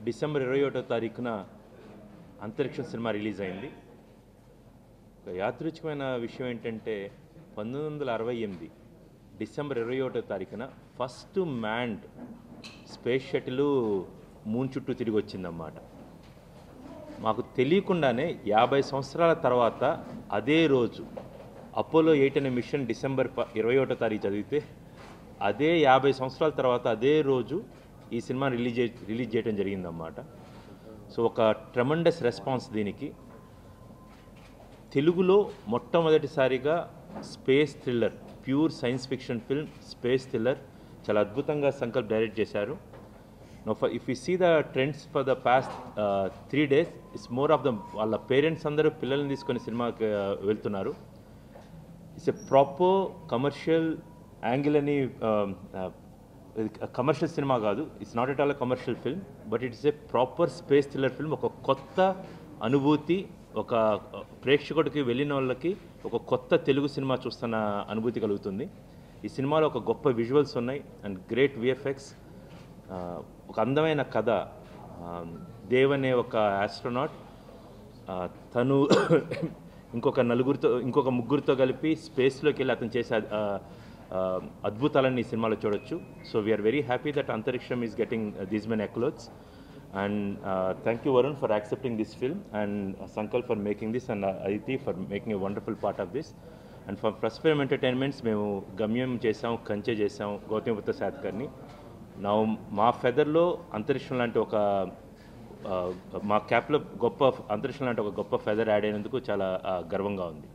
December ఇరవై ఒకటో తారీఖున అంతరిక్షం సినిమా రిలీజ్ అయింది ఒక యాదృచ్ఛికమైన విషయం ఏంటంటే పంతొమ్మిది వందల అరవై ఎనిమిది డిసెంబర్ ఇరవై ఒకటో తారీఖున first manned space shuttle moon చుట్టూ తిరిగి వచ్చిందన్నమాట మాకు తెలియకుండానే యాభై సంవత్సరాల తర్వాత అదే రోజు అపోలో ఎయిట్ అనే మిషన్ డిసెంబర్ ప ఇరవై ఒకటో తారీఖు చదివితే అదే యాభై సంవత్సరాల తర్వాత అదే రోజు ఈ సినిమా రిలీజ్ చే- రిలీజ్ చేయడం జరిగిందన్నమాట సో ఒక ట్రమండస్ రెస్పాన్స్ దీనికి తెలుగులో మొట్టమొదటిసారిగా space thriller pure science fiction film space thriller చాలా అద్భుతంగా సంకల్ప్ డైరెక్ట్ చేశారు no for if you see the trends for the past three days it's more of the వాళ్ళ పేరెంట్స్ అందరూ పిల్లల్ని తీసుకొని సినిమాకి uh, వెళ్తున్నారు it's a proper commercial angle అని కమర్షియల్ సినిమా కాదు it's not at all commercial film but it's a proper space thriller film ఒక కొత్త అనుభూతి ఒక uh, ప్రేక్షకుడికి వెళ్ళిన వాళ్ళకి ఒక కొత్త తెలుగు సినిమా చూస్తున్న అనుభూతి కలుగుతుంది ఈ సినిమాలో ఒక గొప్ప విజువల్స్ ఉన్నాయి అండ్ గ్రేట్ విఎఫ్ఎక్స్ ఒక అందమైన కథ ఆ, దేవ్ అనే ఒక ఆస్ట్రోనాట్ ఆ, తను ఇంకొక నలుగురితో ఇంకొక ముగ్గురితో కలిపి స్పేస్లోకి వెళ్ళి అతను చేసే ఆ, ఆ, అద్భుతాలని ఈ సినిమాలో చూడొచ్చు so we're very happy that అంతరిక్షం is getting these men accolades and thank you Varun for accepting this film and Sankalp for making this and Aditi for making a wonderful part of this and for first film entertainments మేము గమ్యం చేసాం కంచె చేసాం గౌతమిపుత్ర సాత్కర్ని నా మా ఫెదర్లో అంతరిక్షం లాంటి ఒక ఆ, మా క్యాప్లో గొప్ప అంతరిక్షం లాంటి ఒక గొప్ప ఫెదర్ యాడ్ అయినందుకు చాలా ఆ, గర్వంగా ఉంది